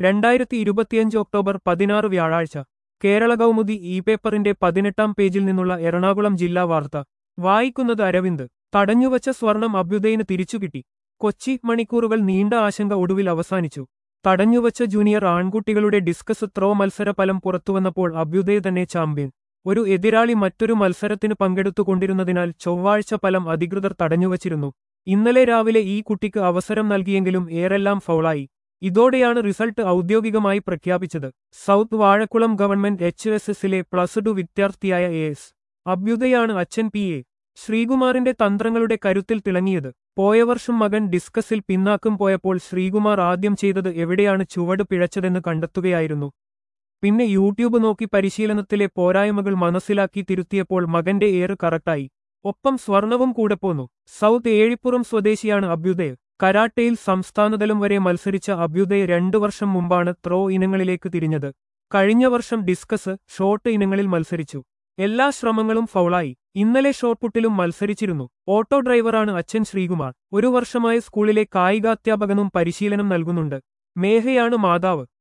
രണ്ടായിരത്തി ഇരുപത്തിയഞ്ച് ഒക്ടോബർ പതിനാറ് വ്യാഴാഴ്ച കേരള കൗമുദി ഇ പേപ്പറിന്റെ പതിനെട്ടാം പേജിൽ നിന്നുള്ള എറണാകുളം ജില്ലാ വാർത്ത വായിക്കുന്നത് അരവിന്ദ് തടഞ്ഞുവച്ച സ്വർണം അഭ്യുദയന് തിരിച്ചുകിട്ടി കൊച്ചി മണിക്കൂറുകൾ നീണ്ട ആശങ്ക ഒടുവിൽ അവസാനിച്ചു തടഞ്ഞുവച്ച ജൂനിയർ ആൺകുട്ടികളുടെ ഡിസ്കസ് ത്രോ മത്സര ഫലം പുറത്തുവന്നപ്പോൾ അഭ്യുദയ തന്നെ ചാമ്പ്യൻ ഒരു എതിരാളി മറ്റൊരു മത്സരത്തിന് പങ്കെടുത്തുകൊണ്ടിരുന്നതിനാൽ ചൊവ്വാഴ്ച ഫലം അധികൃതർ തടഞ്ഞുവച്ചിരുന്നു ഇന്നലെ രാവിലെ ഈ കുട്ടിക്ക് അവസരം നൽകിയെങ്കിലും ഏറെല്ലാം ഫൗളായി ഇതോടെയാണ് റിസൾട്ട് ഔദ്യോഗികമായി പ്രഖ്യാപിച്ചത് south Vazhakkulam government H S എസിലെ പ്ലസ് ടു വിദ്യാർത്ഥിയായ എ എസ് അഭ്യുദയാണ് അച്ഛൻ പി എ ശ്രീകുമാറിന്റെ തന്ത്രങ്ങളുടെ കരുത്തിൽ തിളങ്ങിയത് പോയ വർഷം മകൻ ഡിസ്കസിൽ പിന്നാക്കം പോയപ്പോൾ ശ്രീകുമാർ ആദ്യം ചെയ്തത് എവിടെയാണ് ചുവട് പിഴച്ചതെന്ന് കണ്ടെത്തുകയായിരുന്നു പിന്നെ യൂട്യൂബ് നോക്കി പരിശീലനത്തിലെ പോരായ്മകൾ മനസ്സിലാക്കി തിരുത്തിയപ്പോൾ മകന്റെ ഏറ് കറക്റ്റായി ഒപ്പം സ്വർണവും കൂടെ പോന്നു സൗത്ത് ഏഴിപ്പുറം സ്വദേശിയാണ് അഭ്യുദയ് കരാട്ടയിൽ സംസ്ഥാനതലം വരെ മത്സരിച്ച അഭ്യുദയ് രണ്ടു വർഷം മുമ്പാണ് ത്രോ ഇനങ്ങളിലേക്ക് തിരിഞ്ഞത് കഴിഞ്ഞ വർഷം ഡിസ്കസ് ഷോട്ട് ഇനങ്ങളിൽ മത്സരിച്ചു എല്ലാ ശ്രമങ്ങളും ഫൗളായി ഇന്നലെ ഷോട്ട്പുട്ടിലും മത്സരിച്ചിരുന്നു ഓട്ടോ ഡ്രൈവറാണ് അച്ഛൻ ശ്രീകുമാർ ഒരു വർഷമായി സ്കൂളിലെ കായികാധ്യാപകനും പരിശീലനം നൽകുന്നുണ്ട് മേഘയാണ് മാതാവ്